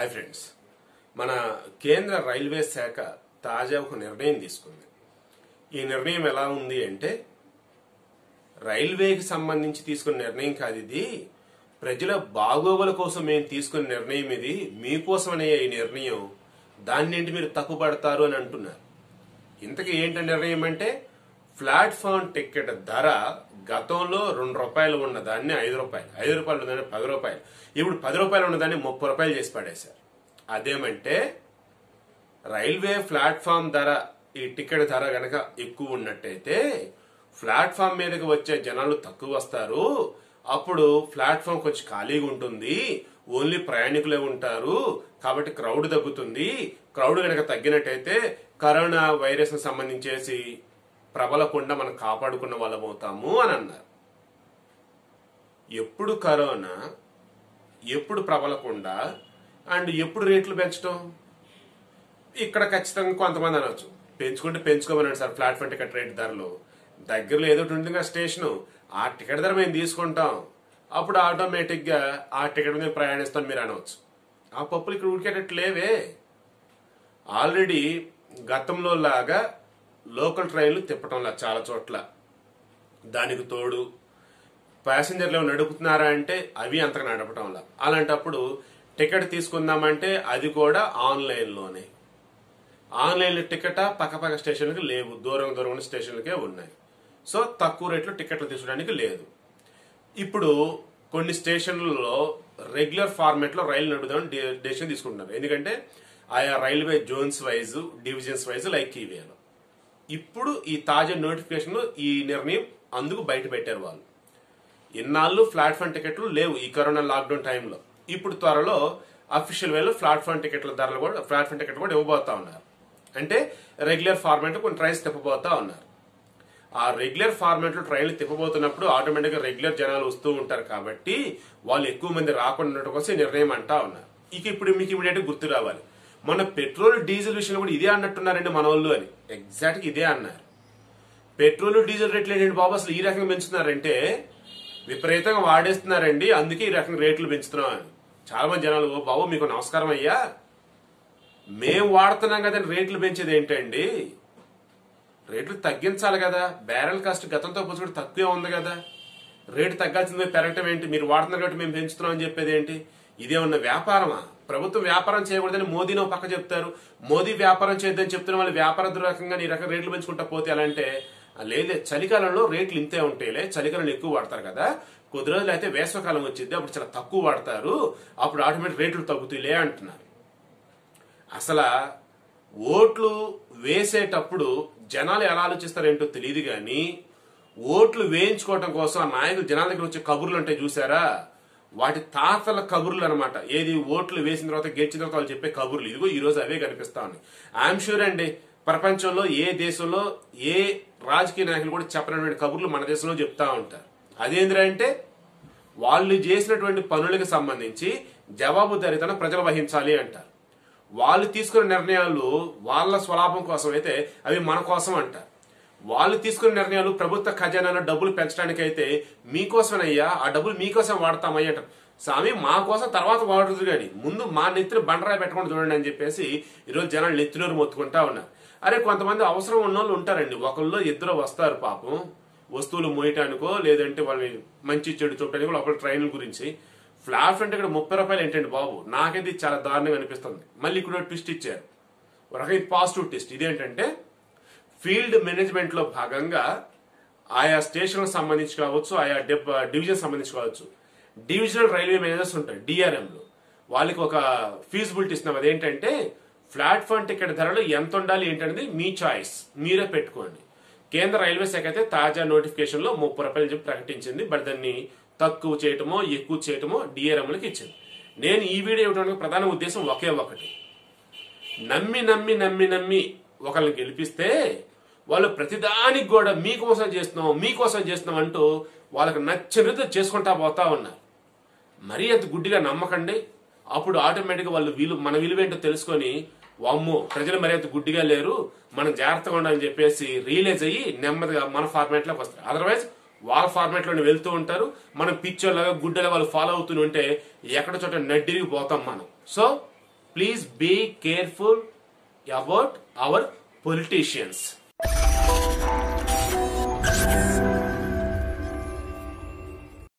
hi friends మన కేంద్ర railway శాఖ తాజా ఒక నిర్ణయం తీసుకుంది ఈ నిర్ణయం ఎలా ఉంది అంటే రైల్వేకి సంబంధించి తీసుకున్న నిర్ణయం కాదు ఇది ప్రజల బాగోగుల కోసం మేము తీసుకున్న నిర్ణయం ఇది మీకోసమనే ఈ నిర్ణయం దాన్ని ఏంటి మీరు తప్పుపడతారు అని అంటున్నారు ఇంతకీ ఏంటి నిర్ణయం అంటే ప్లాట్ఫామ్ టికెట్ ధర గతంలో రెండు రూపాయలు ఉన్న దాన్ని ఐదు రూపాయలు ఐదు రూపాయలు ఉన్నదాన్ని పది రూపాయలు ఇప్పుడు పది రూపాయలు ఉన్నదాన్ని ముప్పై రూపాయలు చేసి పడేశారు అదేమంటే రైల్వే ప్లాట్ఫామ్ ధర ఈ టికెట్ ధర గనక ఎక్కువ ఉన్నట్టయితే ప్లాట్ఫామ్ మీదకి వచ్చే జనాలు తక్కువ వస్తారు అప్పుడు ప్లాట్ఫామ్ కొంచెం ఖాళీగా ఉంటుంది ఓన్లీ ప్రయాణికులే ఉంటారు కాబట్టి క్రౌడ్ తగ్గుతుంది క్రౌడ్ కనుక తగ్గినట్టయితే కరోనా వైరస్ కి సంబంధించేసి ప్రబలకుండా మనం కాపాడుకున్న వాళ్ళం అవుతాము అని అన్నారు ఎప్పుడు కరోనా ఎప్పుడు ప్రబలకుండా అండ్ ఎప్పుడు రేట్లు పెంచడం ఇక్కడ ఖచ్చితంగా కొంతమంది అనొచ్చు పెంచుకుంటే పెంచుకోమన్నాడు సార్ ప్లాట్ఫామ్ టికెట్ రేట్ ధరలు దగ్గరలో ఏదో ఒకటి ఉంటుంది కదా స్టేషన్ ఆ టికెట్ ధర మేము తీసుకుంటాం అప్పుడు ఆటోమేటిక్ గా ఆ టికెట్ మీద ప్రయాణిస్తాం మీరు అనవచ్చు ఆ పప్పులు ఇక్కడ ఉడికేటట్టు లేవే ఆల్రెడీ గతంలో లాగా లోకల్ ట్రైన్లు తిప్పటంలా చాలా చోట్ల దానికి తోడు ప్యాసింజర్లు ఏమైనా నడుపుతున్నారా అంటే అవి అంతగా నడపటంలా అలాంటప్పుడు టికెట్ తీసుకుందామంటే అది కూడా ఆన్లైన్లోనే ఆన్లైన్ టికెట్ పక్క పక్క స్టేషన్లకి లేవు దూరం దూరం ఉన్న స్టేషన్లకే ఉన్నాయి సో తక్కువ రేట్లో టికెట్లు తీసుకోవడానికి లేదు ఇప్పుడు కొన్ని స్టేషన్లలో రెగ్యులర్ ఫార్మేట్ లో రైలు నడుపుదామని డెసిషన్ తీసుకుంటున్నారు ఎందుకంటే ఆయా railway zones wise divisions wise like ఇవేలో ఇప్పుడు ఈ తాజా నోటిఫికేషన్ ఈ నిర్ణయం అందుకు బయట పెట్టారు వాళ్ళు ఇన్నాళ్ళు ప్లాట్ఫామ్ టికెట్లు లేవు ఈ కరోనా లాక్డౌన్ టైంలో ఇప్పుడు త్వరలో అఫీషియల్ వేలో ప్లాట్ఫామ్ టికెట్ల ధరలు కూడా ప్లాట్ఫామ్ టికెట్ కూడా ఇవ్వబోతా ఉన్నారు అంటే రెగ్యులర్ ఫార్మాట్ కొన్ని ట్రైన్స్ తిప్పబోతా ఉన్నారు ఆ రెగ్యులర్ ఫార్మాట్ లో ట్రైన్లు తిప్పబోతున్నప్పుడు ఆటోమేటిక్ గా రెగ్యులర్ జనాలు వస్తూ ఉంటారు కాబట్టి వాళ్ళు ఎక్కువ మంది రాకుండా ఉండటం కోసం ఈ నిర్ణయం అంటా ఉన్నారు ఇక ఇప్పుడు మీకు ఇమీడియట్ గుర్తు రావాలి మన పెట్రోల్ డీజిల్ విషయంలో కూడా ఇదే అన్నట్టున్నారండి మన వాళ్ళు అని ఎగ్జాక్ట్ ఇదే అన్నారు పెట్రోల్ డీజిల్ రేట్లు ఏంటంటే బాబు అసలు ఈ రకంగా పెంచుతున్నారంటే విపరీతంగా వాడేస్తున్నారండి అందుకే ఈ రకంగా రేట్లు పెంచుతున్నాం అని చాలా మంది జనాలు "ఓ బాబు మీకు నమస్కారం అయ్యా మేం వాడుతున్నాం కదా రేట్లు పెంచేది ఏంటండి రేట్లు తగ్గించాలి కదా బ్యారెల్ కాస్ట్ గతంతో పోల్చుకుంటే తక్కువే ఉంది కదా రేటు తగ్గాల్సింది పెరగటం ఏంటి మీరు వాడుతున్నారు కాబట్టి మేము పెంచుతున్నాం అని చెప్పేది ఏంటి ఇదేమన్నా వ్యాపారమా ప్రభుత్వం వ్యాపారం చేయకూడదని మోదీనో పక్క చెప్తారు మోదీ వ్యాపారం చేయొద్దని చెప్తున్న వాళ్ళు వ్యాపార రకంగా ఈ రకం రేట్లు పెంచుకుంటా పోతే ఎలా అంటే "ఆ, లేదే చలికాలంలో రేట్లు ఇంతే ఉంటాయిలే చలికాలంలో ఎక్కువ వాడతారు కదా కొద్ది రోజులు అయితే వేసవకాలం వచ్చింది అప్పుడు చాలా తక్కువ వాడతారు అప్పుడు ఆటోమేటిక్ రేట్లు తగ్గుతాయిలే అంటున్నారు అసలు ఓట్లు వేసేటప్పుడు జనాలు ఎలా ఆలోచిస్తారేంటో తెలియదు కానీ ఓట్లు వేయించుకోవటం కోసం ఆ నాయకులు జనాల దగ్గర వచ్చే కబుర్లు అంటే చూసారా వాటి తాతల కబుర్లు అనమాట ఏది ఓట్లు వేసిన తర్వాత గెలిచిన తర్వాత వాళ్ళు చెప్పే కబుర్లు ఇదిగో ఈ రోజు అవే కనిపిస్తా ఉన్నాయి ఐఎమ్ షూర్ అండి ప్రపంచంలో ఏ దేశంలో ఏ రాజకీయ నాయకులు కూడా చెప్పనటువంటి కబుర్లు మన దేశంలో చెప్తా ఉంటారు అదేంద్రా అంటే వాళ్ళు చేసినటువంటి పనులకు సంబంధించి జవాబుదారీతనం ప్రజలు వహించాలి అంటారు వాళ్ళు తీసుకున్న నిర్ణయాలు వాళ్ళ స్వలాభం కోసం అయితే అవి మన కోసం అంటారు వాళ్ళు తీసుకున్న నిర్ణయాలు ప్రభుత్వ ఖజానాలో డబ్బులు పెంచడానికి అయితే మీకోసమేనయ్యా ఆ డబ్బులు మీకోసం వాడతామయ్యా అంటారు స్వామి మా కోసం తర్వాత వాడుతుంది కానీ ముందు మా నెత్తిన బండరాయి పెట్టకుండా చూడండి అని చెప్పేసి ఈరోజు జనాలు నెత్తినోరు మొత్తుకుంటా ఉన్నారు అరే కొంతమంది అవసరం ఉన్న వాళ్ళు ఉంటారండి ఒకళ్ళు ఇద్దరు వస్తారు పాపం వస్తువులు మోయటానికో లేదంటే వాళ్ళని మంచి చెడు చూడటానికో లోపల ట్రైన్ల గురించి ఫ్లాట్ అంటే ఇక్కడ ముప్పై రూపాయలు ఏంటండి బాబు నాకైతే ఇది చాలా దారుణంగా అనిపిస్తుంది మళ్ళీ ఇక్కడ ట్విస్ట్ ఇచ్చారు ఒక రకమైన పాజిటివ్ ట్విస్ట్ ఇదేంటంటే ఫీల్డ్ మేనేజ్మెంట్ లో భాగంగా ఆయా స్టేషన్లకు సంబంధించి కావచ్చు ఆయా డివిజన్ సంబంధించి కావచ్చు డివిజనల్ రైల్వే మేనేజర్స్ ఉంటాయి డిఆర్ఎం లో వాళ్ళకి ఒక ఫీజిబిలిటీ ఇస్తున్నాం అదేంటంటే ప్లాట్ఫామ్ టికెట్ ధరలు ఎంత ఉండాలి ఏంటనేది మీ చాయిస్ మీరే పెట్టుకోండి కేంద్ర రైల్వే శాఖ అయితే తాజా నోటిఫికేషన్ లో ముప్పై రూపాయలు చెప్పి ప్రకటించింది బట్ దాన్ని తక్కువ చేయటమో ఎక్కువ చేయటమో డిఆర్ఎంలకు ఇచ్చింది నేను ఈ వీడియో ఇవ్వడానికి ప్రధాన ఉద్దేశం ఒకే ఒకటి నమ్మి నమ్మి నమ్మి నమ్మి ఒకరిని గెలిపిస్తే వాళ్ళు ప్రతిదానికి కూడా మీకోసం చేస్తున్నాం మీకోసం చేస్తున్నాం అంటూ వాళ్ళకి నచ్చినది చేసుకుంటా పోతా ఉన్నారు మరీ అంత గుడ్డిగా నమ్మకండి అప్పుడు ఆటోమేటిక్గా వాళ్ళు విలు మన విలువేంటో తెలుసుకొని వామ్మో ప్రజలు మరీ అంత గుడ్డిగా లేరు మనం జాగ్రత్తగా ఉండాలని చెప్పేసి రియలైజ్ అయ్యి నెమ్మదిగా మన ఫార్మాట్ లోకి వస్తారు అదర్వైజ్ వాళ్ళ ఫార్మాట్ లోనే వెళ్తూ ఉంటారు మనం పిక్చర్ లాగా గుడ్డలా వాళ్ళు ఫాలో అవుతూ ఉంటే ఎక్కడ చోట నడ్డిరిగి పోతాం మనం so please be careful about our politicians